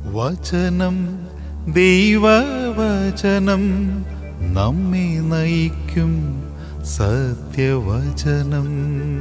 വചനം ദൈവവചനം നമ്മെ നയിക്കും സത്യവചനം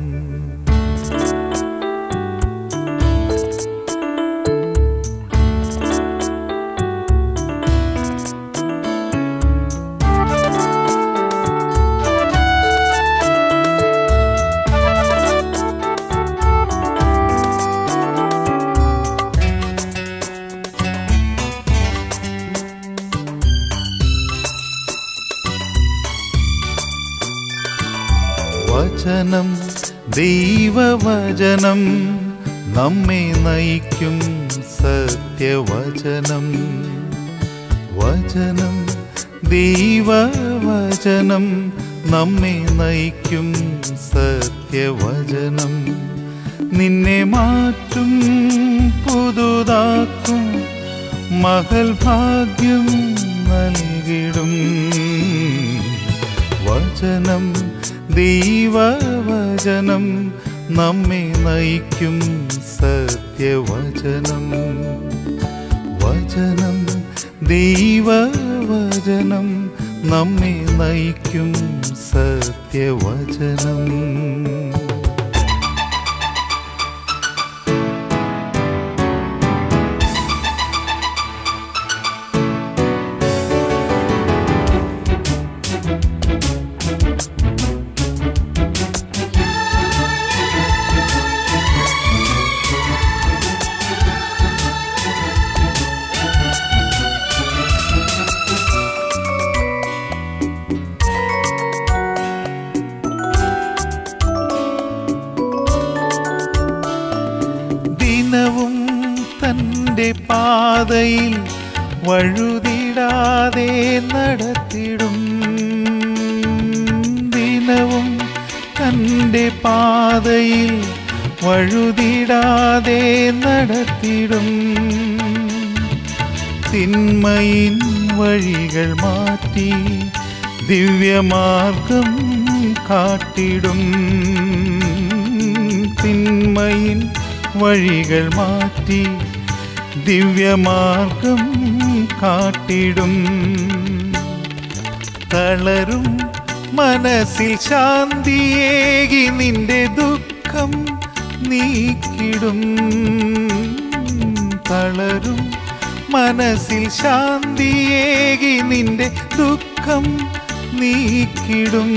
വചനം ദൈവവചനം നമ്മെ നയിക്കും സത്യവചനം വചനം ദൈവവചനം നമ്മെ നയിക്കും സത്യവചനം നിന്നെ മാറ്റും പുതുതാക്കും മകൾ ഭാഗ്യം നൽകിടും വചനം ദൈവവചനം നമ്മെ നയിക്കും സത്യവചനം വചനം ദൈവവചനം നമ്മെ നയിക്കും സത്യവചനം ദിനവും തൻ്റെ പാതയിൽ വഴുതിടാതെ നടത്തിടും ദിനവും തൻ്റെ പാതയിൽ വഴുതിടാതെ നടത്തിടും തിന്മയിൻ വഴികൾ മാറ്റി ദിവ്യമാർഗം കാട്ടിടും തിന്മയിൻ വഴികൾ മാറ്റി ദിവ്യമാർഗം കാട്ടിടും തളരും മനസ്സിൽ ശാന്തിയേകി നിന്റെ ദുഃഖം നീക്കിടും തളരും മനസ്സിൽ ശാന്തിയേകി നിന്റെ ദുഃഖം നീക്കിടും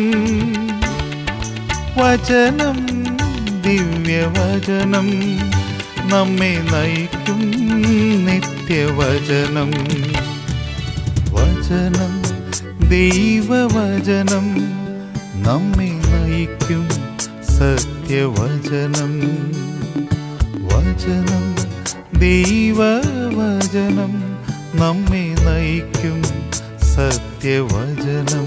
വചനം ദിവ്യവചനം നമ്മെ നയിക്കും നിത്യവചനം വചനം ദൈവവചനം നമ്മെ നയിക്കും സത്യവചനം വചനം ദൈവവചനം നമ്മെ നയിക്കും സത്യവചനം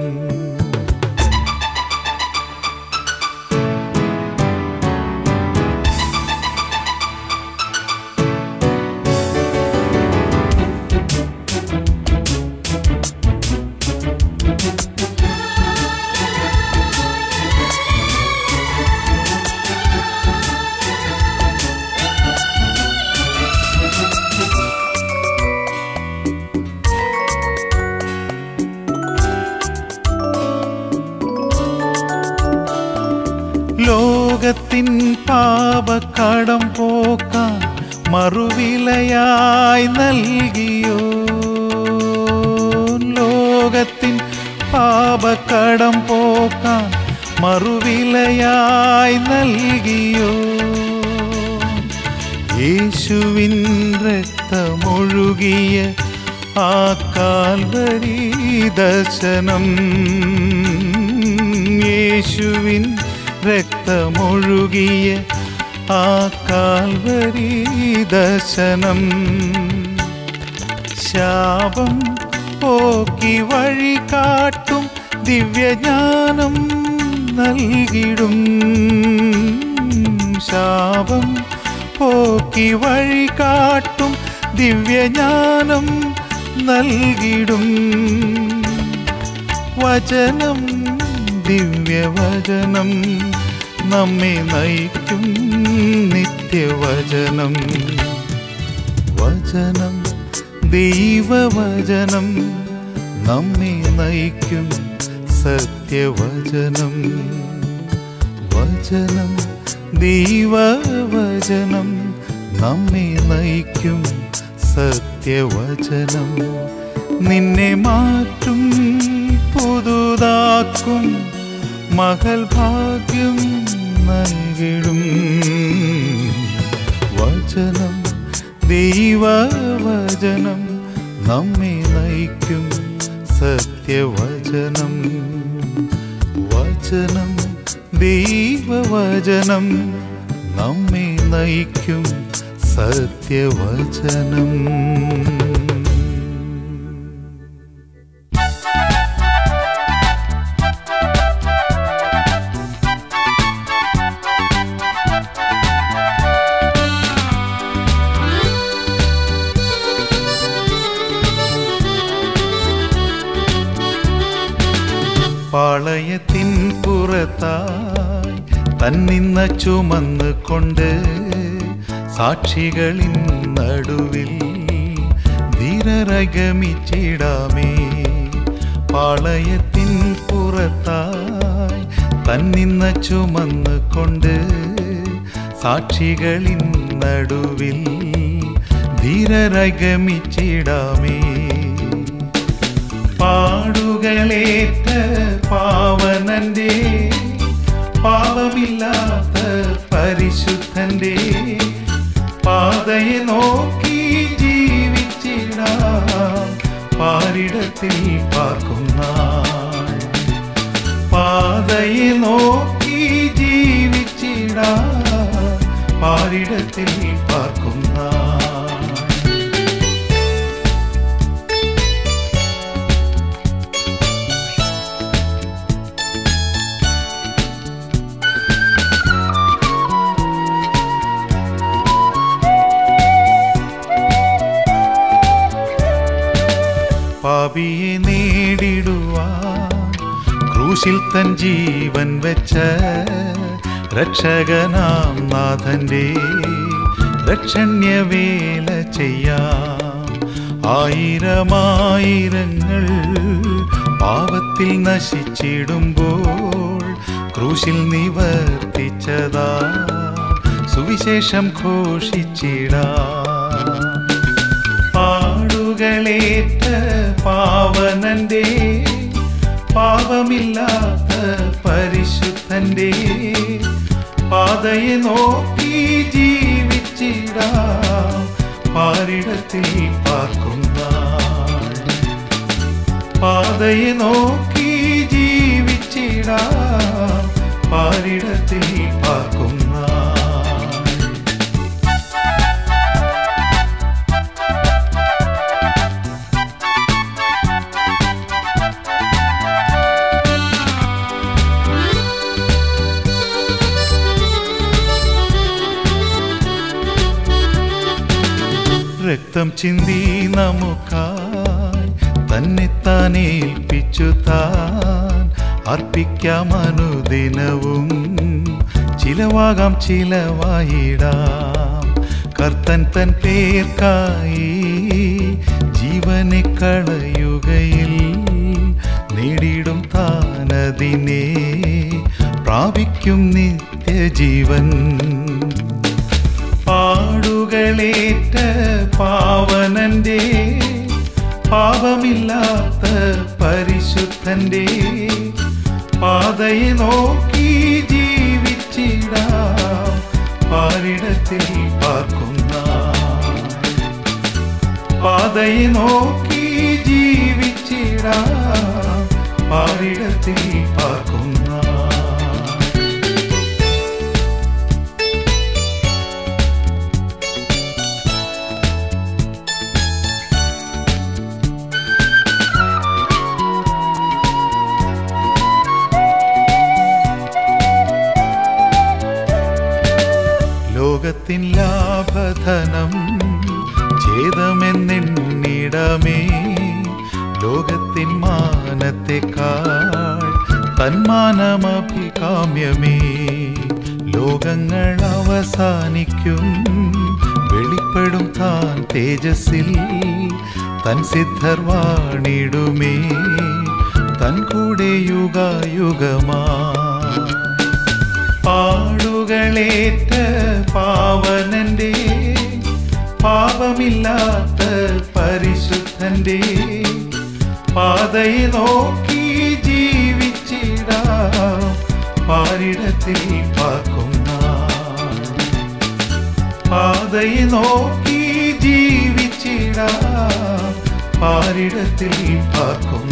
ലോകത്തിൻ പാപക്കടം പോക്കാൻ മറുവിലയായി നൽകിയോ ലോകത്തിൻ പാപക്കടം പോക്കാൻ മറുവിലയായി നൽകിയോ യേശുവിൻ രക്തമൊഴുകിയ ആ കാൽവരി ദർശനം യേശുവിൻ രക്തമൊഴുകിയ ആ കാൽവരി ദർശനം ശാപം പോക്കി വഴി കാട്ടും ദിവ്യജ്ഞാനം നൽകിടും ശാപം പോക്കി വഴി കാട്ടും ദിവ്യജ്ഞാനം നൽകിടും വചനം ദിവ്യവചനം നമ്മെ നയിക്കും നിത്യവചനം വചനം ദൈവവചനം നമ്മെ നയിക്കും സത്യവചനം വചനം ദൈവവചനം നമ്മെ നയിക്കും സത്യവചനം നിന്നെ മാറ്റും പുതുതാക്കും മകൾ ഭാഗ്യം നൽകിടും വചനം ദൈവവചനം നമ്മെ നയിക്കും സത്യവചനം വചനം ദൈവവചനം നമ്മെ നയിക്കും സത്യവചനം പാളയത്തിൻ പുറത്തായി തന്നിന്ന ചുമന്ന് കൊണ്ട് സാക്ഷികളിൻ നടുവിൽ ധീരരഗമിച്ചിടാമേ പാളയത്തിൻ പുറത്തായി തന്നിന്ന ചുമന്ന് കൊണ്ട് സാക്ഷികളിൻ നടുവിൽ ധീരരഗമിച്ചിടാമേ പാടുകളേറ്റ പാവനന്റെ പാപമില്ലാത്ത പരിശുദ്ധന്റെ പാതയെ നോക്കി ജീവിച്ചിടാം പാരിടത്തിൽ പാർക്കുന്ന പാതയെ നോക്കി ജീവിച്ചിടാം പാരിടത്തിൽ പാർക്കുന്ന പാപിയെ നേടിടുവാൻ ക്രൂശിൽ തൻ ജീവൻ വെച്ച രക്ഷകനാം നാഥന്റെ രക്ഷണ്യവേല ചെയ്യാം ആയിരമായിരങ്ങൾ പാപത്തിൽ നശിച്ചിടുമ്പോൾ ക്രൂശിൽ നിവർത്തിച്ചതാ സുവിശേഷം ഘോഷിച്ചിടാം പാടുകളേറ്റ പാവനന്റെ പാപമില്ലാത്ത പരിശുദ്ധന്റെ പാതയെ നോക്കി ജീവിച്ചിടാം പാരിടത്തിൽ പാർക്കുന്ന പാതയെ നോക്കി ജീവിച്ചിടാം പാരിടത്തിൽ പാർക്കുന്ന രക്തം ചിന്തി നമുക്കായി തന്നെ താനേൽപ്പിച്ചു താൻ അർപ്പിക്കാം അനുദിനവും ചിലവാകാം ചിലവായിടാം കർത്തൻ തൻ പേർക്കായി ജീവനെ കളയുകയിൽ നേടിയിടും താനതിനെ പ്രാപിക്കും നിത്യജീവൻ പാടുകളേറ്റ പാവനന്റെ പാപമില്ലാത്ത പരിശുദ്ധന്റെ പാതയെ നോക്കി ജീവിച്ചിടാം പാരിടത്തിൽ പാർക്കുന്ന പാതയെ നോക്കി ജീവിച്ചിടാം പാരിടത്തിൽ പാർക്കുന്ന ലോകത്തിൻ ലാഭധനം ഛേദമെന്നിടമേ ലോകത്തിൻ മാനത്തെക്കാൾ താൻ തേജസ്സിൽ തൻ സിദ്ധർ വാണിടുമേ തൻ കൂടെ യുഗയുഗമാ പാടുകളേറ്റ പാവനന്റെ പാപമില്ലാത്ത പരിശുദ്ധന്റെ പാതയെ നോക്കി ജീവിച്ചിടാം പാരിടത്തിൽ പാക്കുന്ന പാതയെ നോക്കി ജീവിച്ചിടാം പാരിടത്തിൽ പാക്കുന്ന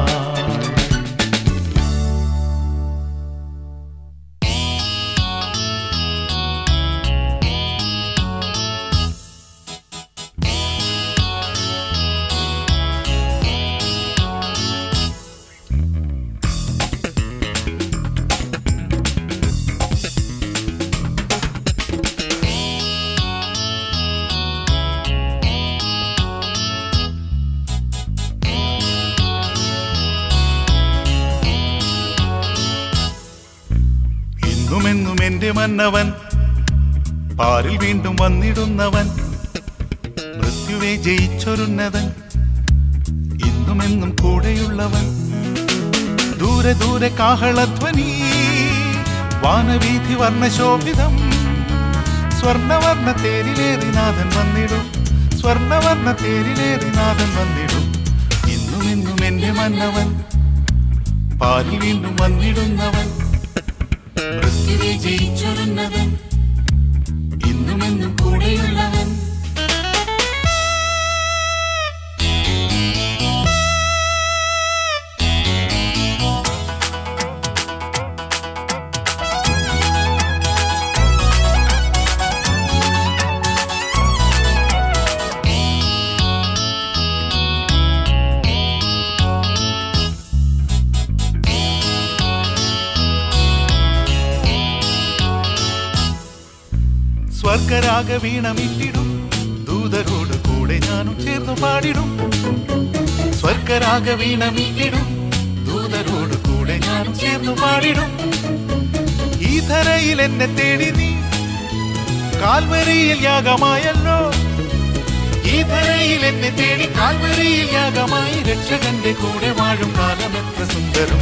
ഇന്നുമെന്നും എന്റെ മന്നവൻ പാരിൽ വീണ്ടും വന്നിടുന്നവൻ മൃത്യുവെ ജയിച്ചൊരുന്നതൻ ഇന്നുമെന്നും കൂടെയുള്ളവൻ ദൂരെ ദൂരെ കാഹളധ്വനി വാനവീഥി വർണ്ണശോഭിതം സ്വർണവർണ്ണ തേരിലേറി നാഥൻ വന്നിടും സ്വർണവർണ്ണ തേരിലേറി നാഥൻ വന്നിടും ഇന്നും ഇന്നും എന്റെ മന്നവൻ പാരിൽ വീണ്ടും വന്നിടുന്നവൻ മൃത്യുവെ ജയിച്ചൊരുന്നവൻ ഇന്നുമെന്നും കൂടെയുള്ളവൻ സ്വർഗരാഗ വീണമിട്ടിടും ദൂതരോട് കൂടെ ഞാനും ചേർന്നു പാടിടും സ്വർഗരാഗ വീണമിട്ടിടും ദൂതരോട് കൂടെ ഞാനും ചേർന്നു പാടിടും ഈ ധരയിൽ എന്നെ തേടി നീ കാൽവരിയിൽ യാഗമായല്ലോ ഈ ധരയിൽ എന്നെ തേടി കാൽവരിയിൽ യാഗമായി രക്ഷകന്റെ കൂടെ വാഴും കാലം എത്ര സുന്ദരം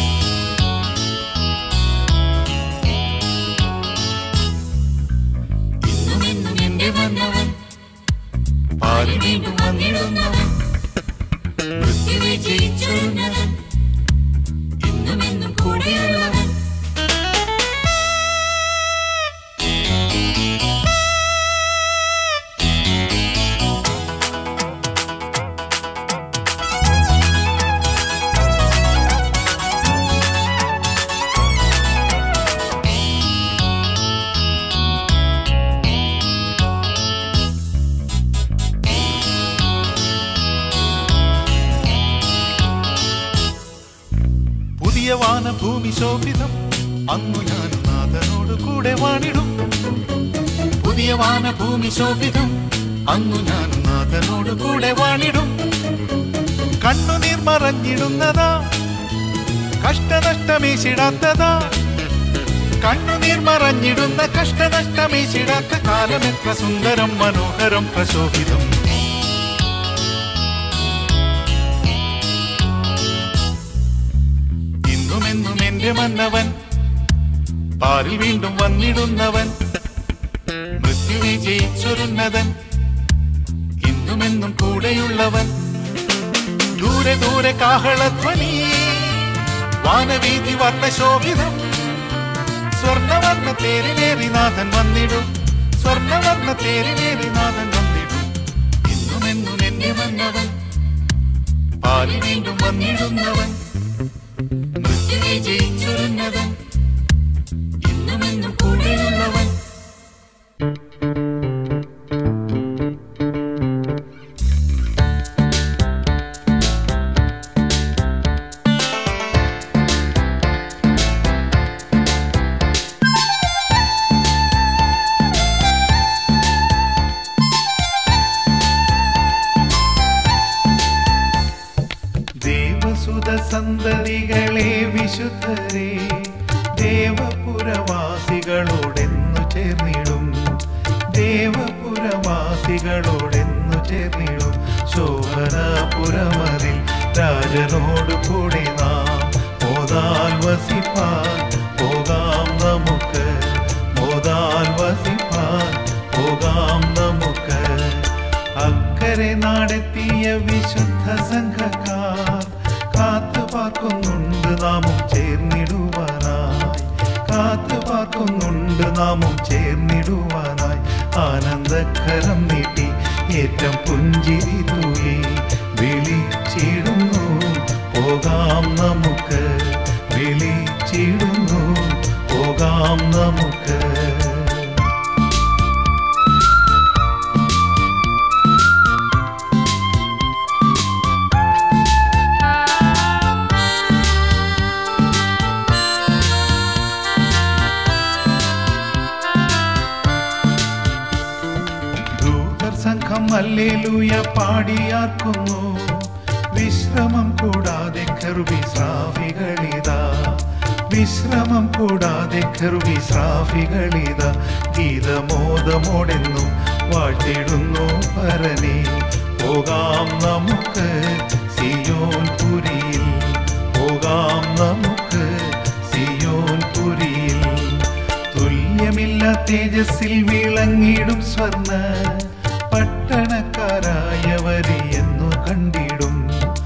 ഇന്നും എന്നും എന്റെ വന്നവൻ പാരി വീണ്ടും വന്നിടുന്നവൻ മൃത്യുവെ ജയിച്ചൊരുന്നവൻ ഇന്നും എന്നും കൂടെയുള്ളവൻ പുതിയ വാനഭൂമി ശോഭിതം അന്നു ഞാൻ നാഥനോട് കൂടെ വാണിടും പുതിയ വാനഭൂമി ശോഭിതം അന്നു ഞാൻ നാഥനോട് കൂടെ വാണിടും കണ്ണുനീർ മറഞ്ഞിടുന്നതാ കഷ്ടനഷ്ടമേശിടാത്തതാ കണ്ണുനീർ മറഞ്ഞിടുന്ന കഷ്ടനഷ്ടമേശിടാത്ത കാലം എത്ര സുന്ദരം മനോഹരം പ്രശോഭിതം ഇന്നുമെന്നും എന്റെ മന്നവൻ പാരിൽ വീണ്ടും വന്നിടുന്നവൻ മൃത്യുവെ ജയിച്ചൊരുന്നതൻ ഇന്നുമെന്നും കൂടെയുള്ളവൻ ദൂരെ ദൂരെ കാഹളധ്വനി വാനവീതി വർണ്ണശോഭിതം സ്വർണവർണ്ണ തേരിലേറി നാഥൻ വന്നിടും സ്വർണവർണ്ണ തേരിലേറി നാഥൻ വന്നിടും ഇന്നുമെന്നും എന്നെ മന്നവൻ പാരി വീണ്ടും വന്നിടുന്നവൻ മൃത്യുവെ ജയിച്ചൊരുന്നവൻ ഇന്നുമെന്നും കൂടെയുള്ളവൻ ദേവസുത സന്തതികളെ വിശുദ്ധരെ ദേവപുരവാസികളോടെന്നു ചേർന്നിടും ദേവപുരവാസികളോടെന്നു പുരവാസികളോടെന്നു ചേർന്നിടും ശോഭനപുരമതിൽ രാജനോട് കൂടെ നാം മോതാൽ വസിപ്പാൻ പോകാം നമുക്ക് മോതാൽ വസിപ്പാൻ പോകാം നമുക്ക് അക്കരെ നാടെത്തിയ വിശുദ്ധ സംഘക്കാർ കാത്തു പാർക്കുന്നുണ്ട് നാമും ചേർന്നിടുവാനായി കാത്തു പാർക്കുന്നുണ്ട് നാമും ചേർന്നിടുവാനായി ആനന്ദക്കരം നീട്ടി ഏറ്റം പുഞ്ചിരി തൂയി വിളിച്ചിടുന്നു പോകാം നമുക്ക് വിളിച്ചിടുന്നു പോകാം നമുക്ക് ദൂതർ സംഘം അല്ലേലൂയ പാടിയാർക്കുന്നു വിശ്രമം കൂടാതെ കെറുബി ശ്രാവികളിതാ വിശ്രമം കൂടാതെ കെറുബി ശ്രാവികളിതാ ഗീതമോദമോടെന്നും വാഴ്ത്തിടുന്നു പരനെ പോകാം നമുക്ക് സിയോൻ പുരിയിൽ പോകാം നമുക്ക് സിയോൻ പുരിയിൽ തുല്യമില്ല തേജസ്സിൽ വിളങ്ങിടും സ്വർണ്ണ പട്ടണക്കാരായവരെ എന്നു കണ്ടിടും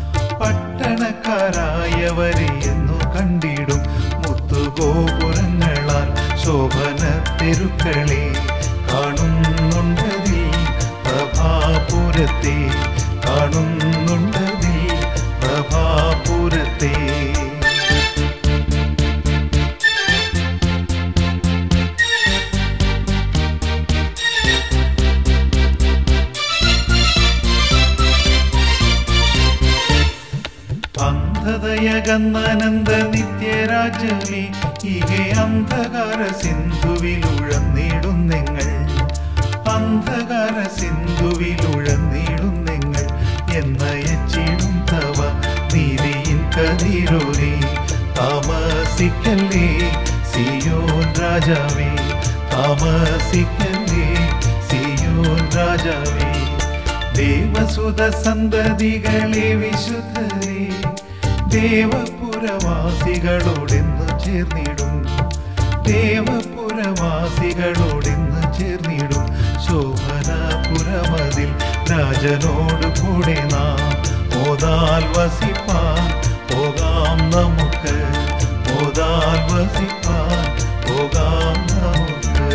പട്ടണക്കാരായവരെ എന്നു കണ്ടിടും മുത്തുഗോപുരങ്ങളാൽ ശോഭന തെരുക്കളെ കാണുന്നുണ്ടതിൽ പ്രഭാപുരത്തെ കാണുന്നുണ്ടതിൽ പ്രഭാപുരത്തെ അന്ധതയകന്നനന്ദ നിത്യരാജ്യമേ ഇകെ അന്ധകാര സിന്ധുവിലുഴന്നിടും നിങ്ങൾ അന്ധകാര സിന്ധുവിലുഴന്നിടും നിങ്ങൾ എന്നയച്ചിടും തവ നീതിയിൻ കതിരൂരേ താമസിക്കല്ലേ സിയോൻ രാജാവേ താമസിക്കല്ലേ സിയോൻ രാജാവേ ദേവസുത സന്തതികളെ വിശുദ്ധരെ ദേവപുരവാസികളോടെന്ന് ചേർന്നിടും ദേവപുരവാസികളോടെന്ന് ചേർന്നിടും ശോഭനപുരമതിൽ രാജനോട് കൂടെ നാം മോതാൽ വസിപ്പാൻ പോകാം നമുക്ക് മോതാൽ വസിപ്പാൻ പോകാം നമുക്ക്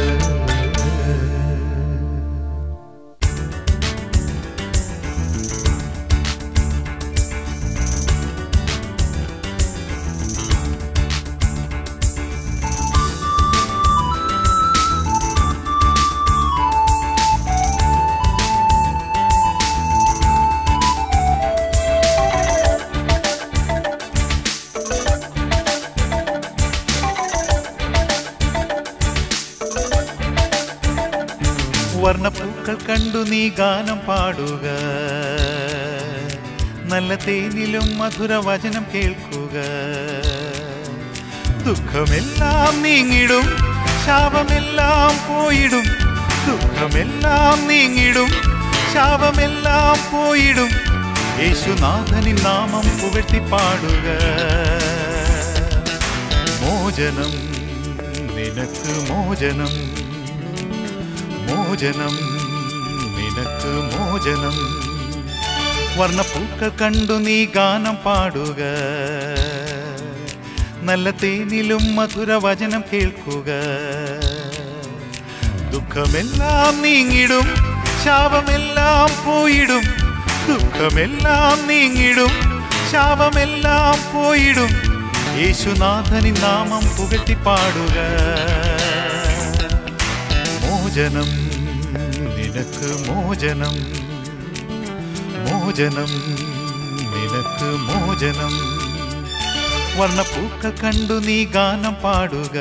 വർണ്ണപ്പൂക്കൾ കണ്ടു നീ ഗാനം പാടുക നല്ല തേനിലും മധുര വചനം കേൾക്കുക ദുഃഖമെല്ലാം നീങ്ങിടും ശാപമെല്ലാം പോയിടും ദുഃഖമെല്ലാം നീങ്ങിടും ശാപമെല്ലാം പോയിടും യേശുനാഥനിൻ നാമം പുകഴ്ത്തി പാടുക മോചനം നിനക്ക് മോചനം മോചനം നിനക്ക് മോചനം വർണ്ണപ്പൂക്കൾ കണ്ടു നീ ഗാനം പാടുക നല്ല തേനിലും മധുര വചനം കേൾക്കുക ദുഃഖമെല്ലാം നീങ്ങിടും ശാപമെല്ലാം പോയിടും ദുഃഖമെല്ലാം നീങ്ങിടും ശാപമെല്ലാം പോയിടും യേശുനാഥനിൻ നാമം പുകഴ്ത്തി പാടുക മോചനം നിനക്ക് മോചനം മോചനം നിനക്ക് മോചനം വർണ്ണപ്പൂക്കൾ കണ്ടു നീ ഗാനം പാടുക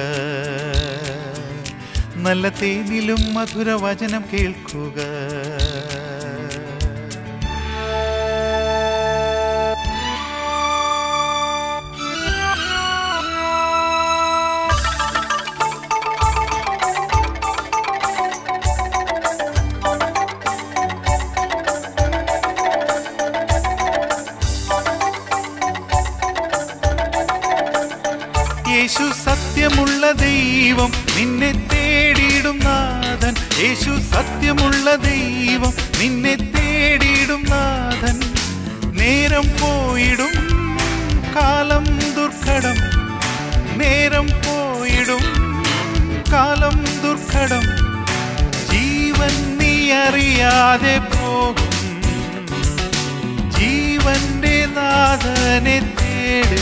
നല്ല തേനിലും മധുര വചനം കേൾക്കുക ദൈവം നിന്നെ തേടിയിടും നാഥൻ യേശു സത്യമുള്ള ദൈവം നിന്നെ തേടിയിടും നാഥൻ നേരം പോയിടും കാലം ദുർഘടം നേരം പോയിടും കാലം ദുർഘടം ജീവൻ നീ അറിയാതെ പോകും ജീവന്റെ നാഥനെ തേട്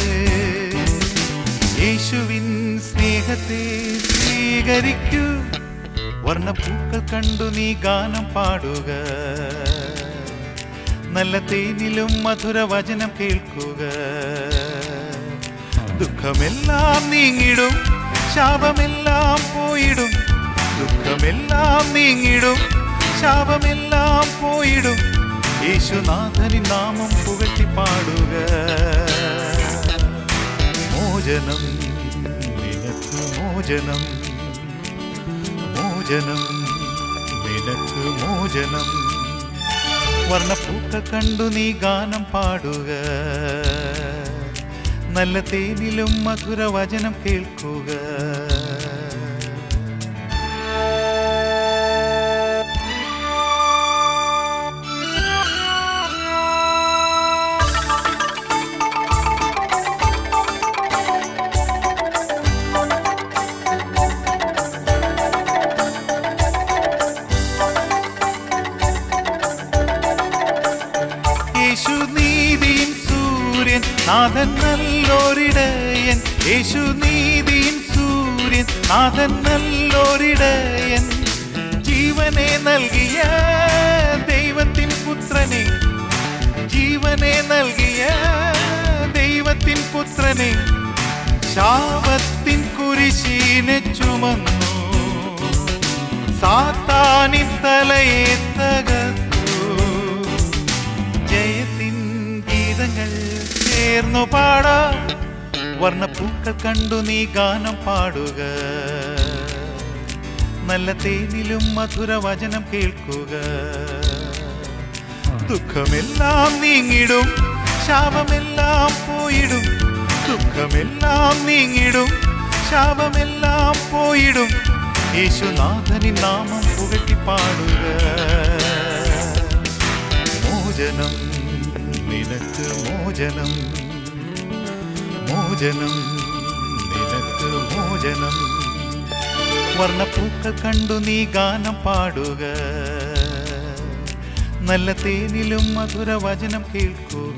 യേശുവിൻ സ്നേഹത്തെ സ്വീകരിക്കൂ വർണ്ണപ്പൂക്കൾ കണ്ടു നീ ഗാനം പാടുക നല്ല തേനിലും മധുര വചനം കേൾക്കുക ദുഃഖമെല്ലാം നീങ്ങിടും ശാപമെല്ലാം പോയിടും ദുഃഖമെല്ലാം നീങ്ങിടും ശാപമെല്ലാം പോയിടും യേശുനാഥനിൻ നാമം പുകഴ്ത്തി പാടുക മോചനം നിനക്ക് മോചനം മോചനം നിനക്ക് മോചനം വർണ്ണപ്പൂക്കൾ കണ്ടു നീ ഗാനം പാടുക നല്ല തേനിലും മധുര വചനം കേൾക്കുക യേശു നീതിയിൻ സൂര്യൻ നാഥൻ നല്ലോരിടയൻ യേശു നീതിയിൻ സൂര്യൻ നാഥൻ നല്ലോരിടയൻ ജീവനെ നൽകിയ ദൈവത്തിൻ പുത്രനെ ജീവനെ നൽകിയ ദൈവത്തിൻ പുത്രനെ ശാപത്തിൻ കുരിശീനെ ചുമന്നു സാത്താനിൻ തലയെ തകർത്തു ജയത്തിൻ ഗീതങ്ങൾ ചേർന്നു പാടാം വർണ്ണപ്പൂക്കൾ കണ്ടു നീ ഗാനം പാടുക നല്ല തേനിലും മധുര വചനം കേൾക്കുക ദുഃഖമെല്ലാം നീങ്ങിടും ശാപമെല്ലാം പോയിടും ദുഃഖമെല്ലാം നീങ്ങിടും ശാപമെല്ലാം പോയിടും യേശുനാഥനിൻ നാമം പുകട്ടി പാടുക മോചനം നിനക്ക് മോചനം മോചനം നിനക്ക് മോചനം വർണ്ണപ്പൂക്കൾ കണ്ടു നീ ഗാനം പാടുക നല്ല തേനിലും മധുര വചനം കേൾക്കുക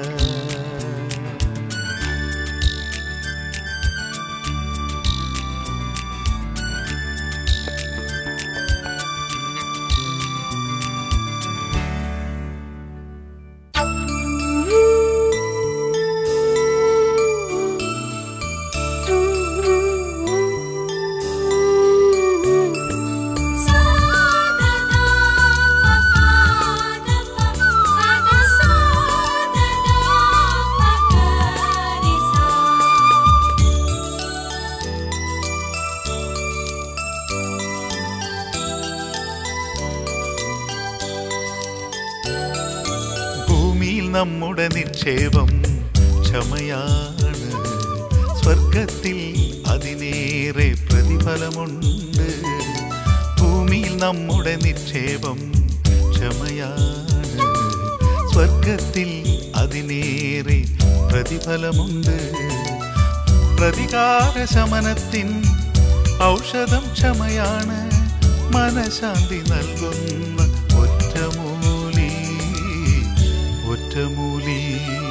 ഭൂമിയിൽ നമ്മുടെ നിക്ഷേപം ക്ഷമയാണ് സ്വർഗത്തിൽ അതിനേറെ പ്രതിഫലമുണ്ട് ഭൂമിയിൽ നമ്മുടെ നിക്ഷേപം ക്ഷമയാണ് സ്വർഗത്തിൽ അതിനേറെ പ്രതിഫലമുണ്ട് പ്രതികാര ശമനത്തിൻ ഔഷധം ക്ഷമയാണ് മനശാന്തി നൽകുന്ന ഒറ്റമൂലി ഒറ്റമൂലി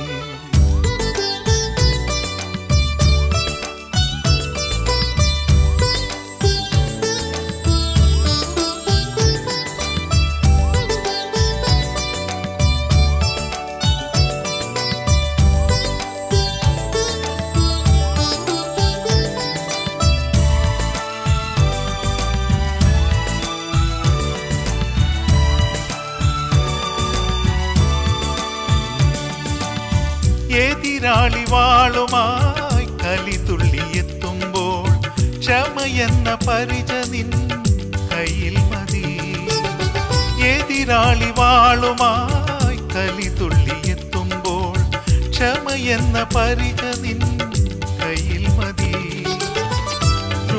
എതിരാളി വാളുമായി കലി തുള്ളിയെത്തുമ്പോൾ ക്ഷമയെന്ന പരിച നിൻ കയ്യിൽ മതി എതിരാളി വാളുമായി കലി തുള്ളിയെത്തുമ്പോൾ ക്ഷമയെന്ന പരിച നിൻ കയ്യിൽ മതി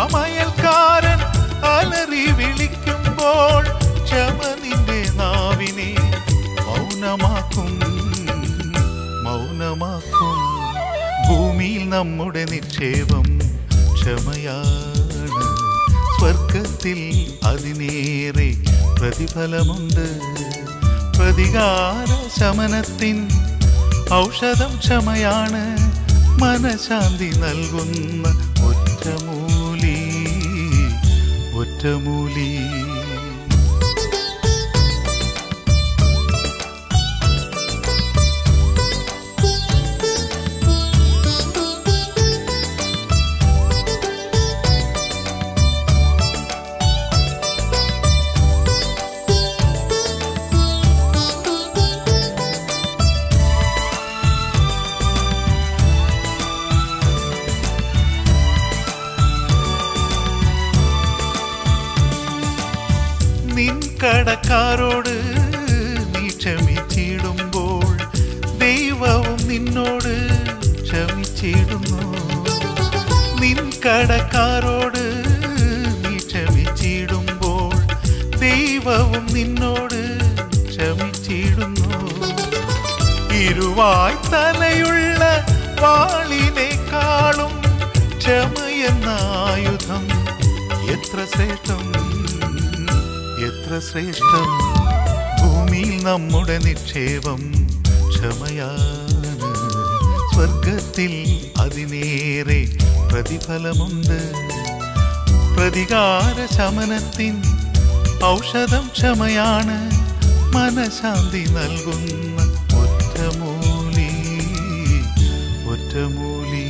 അമയൽക്കാരൻ അലറി വിളിക്കുമ്പോൾ ക്ഷമ നിന്റെ നാവിനെ മൗനമാക്കും മൗനമാക്കും ഭൂമിയിൽ നമ്മുടെ നിക്ഷേപം ക്ഷമയാണ് സ്വർഗത്തിൽ അതിനേറെ പ്രതിഫലമുണ്ട് പ്രതികാര ശമനത്തിൻ ഔഷധം ക്ഷമയാണ് മനശാന്തി നൽകുന്ന ഒറ്റമൂലി ഒറ്റമൂലി നിൻ കടക്കാരോട് നീ ക്ഷമിച്ചിടുമ്പോൾ ദൈവവും നിന്നോട് ക്ഷമിച്ചിടുന്നു നിൻ കടക്കാരോട് നീ ക്ഷമിച്ചിടുമ്പോൾ ദൈവവും നിന്നോട് ക്ഷമിച്ചിടുന്നു ഇരുവായ് തലയുള്ള വാളിനേക്കാളും ക്ഷമയെന്ന ആയുധം എത്ര ശ്രേഷ്ഠം എത്ര ശ്രേഷ്ഠം ഭൂമിയിൽ നമ്മുടെ നിക്ഷേപം ക്ഷമയാണ് സ്വർഗത്തിൽ അതിനേറെ പ്രതിഫലമുണ്ട് പ്രതികാര ശമനത്തിൻ ഔഷധം ക്ഷമയാണ് മനശാന്തി നൽകുന്ന ഒറ്റമൂലി ഒറ്റമൂലി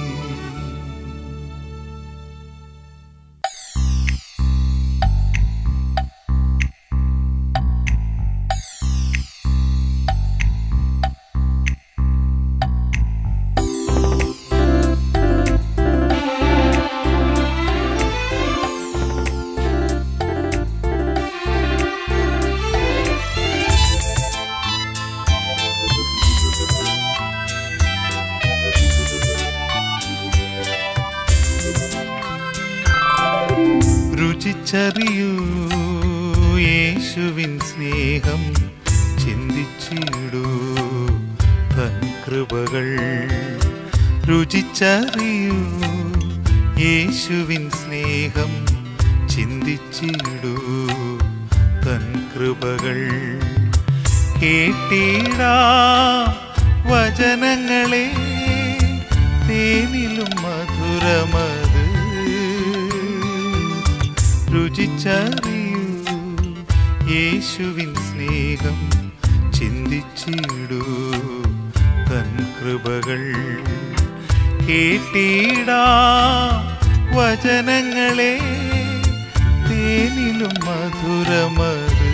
രുചിച്ചറിയൂ യേശുവിൻ സ്നേഹം ചിന്തിച്ചിടൂ തൻ കൃപകൾ രുചിച്ചറിയൂ യേശുവിൻ സ്നേഹം ചിന്തിച്ചിടൂ തൻ കൃപകൾ കേട്ടിടാ വചനങ്ങളെ തേനിലും മധുരമത് രുചിച്ചറിയൂ യേശുവിൻ സ്നേഹം ചിന്തിച്ചിടൂ തൻ കൃപകൾ കേട്ടിടാ വചനങ്ങളെ തേനിലും മധുരമത്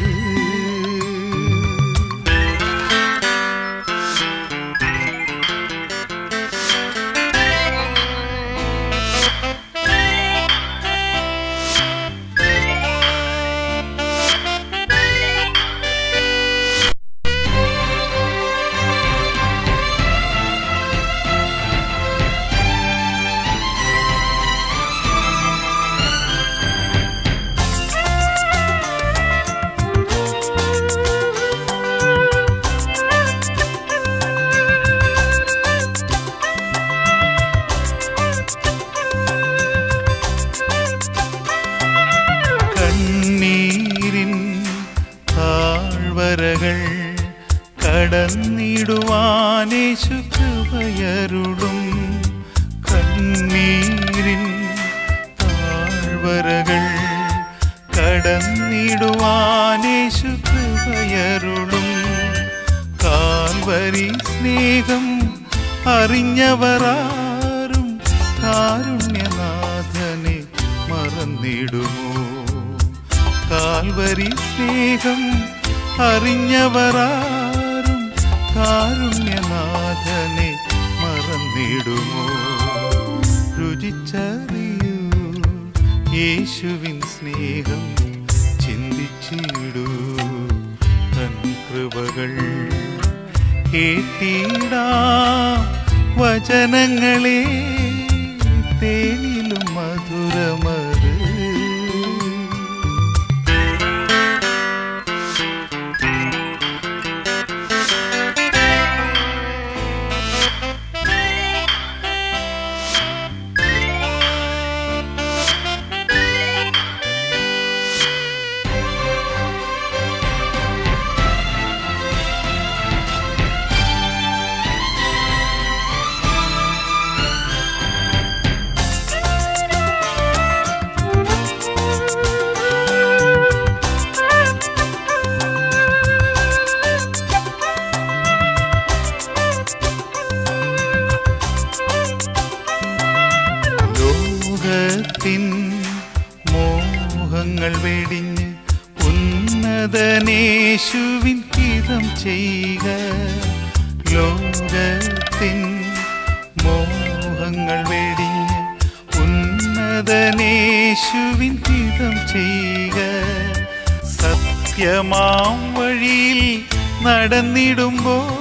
കണ്ണീരിൻ താഴ്വരകൾ കടന്നിടുവാനേശു കൃപയരുളും കണ്ണീരിൻ താഴ്വരകൾ കടന്നിടുവാനേശു കൃപയരുളും കാൽവരി സ്നേഹം അറിഞ്ഞവരാരും കാരുണ്യനാഥനെ മറന്നിടുമോ കാൽവരി സ്നേഹം അറിഞ്ഞവരാരും കാരുണ്യനാഥനെ മറന്നിടുമോ രുചിച്ചറിയൂ യേശുവിൻ സ്നേഹം ചിന്തിച്ചിടൂ തൻ കൃപകൾ കേട്ടിടാ വചനങ്ങളെ തേനിലും മധുരമ യേശുവിൻ ഹിതം ചെയ്യുക ലോകത്തിൻ മോഹങ്ങൾ വെടിഞ്ഞ് ഉന്നതനേശുവിൻ ഹിതം ചെയ്യുക സത്യമാം വഴിയിൽ നടന്നിടുമ്പോൾ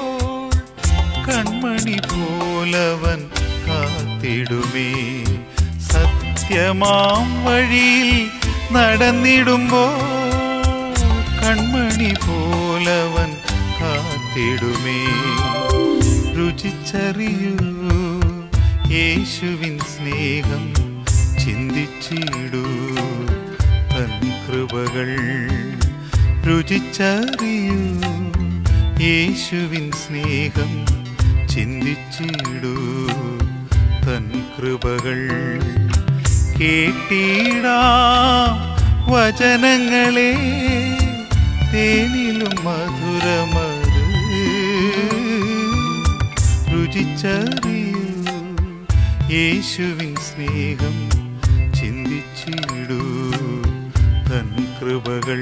കൺമണി പോലവൻ കാത്തിടുമേ സത്യമാം വഴിയിൽ നടന്നിടുമ്പോൾ കൺമണി പോലവൻ കാത്തിടുമേ രുചിച്ചറിയൂ യേശുവിൻ സ്നേഹം ചിന്തിച്ചിടൂ തൻ കൃപകൾ രുചിച്ചറിയൂ യേശുവിൻ സ്നേഹം ചിന്തിച്ചിടൂ തൻ കൃപകൾ കേട്ടിടാം വചനങ്ങളെ തേനിലും മധുരമത് രുചിച്ചറിയൂ യേശുവിൻ സ്നേഹം ചിന്തിച്ചിടൂ തൻ കൃപകൾ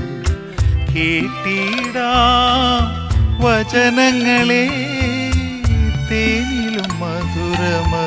കേട്ടിടാം വചനങ്ങളെ തേനിലും മധുരമത്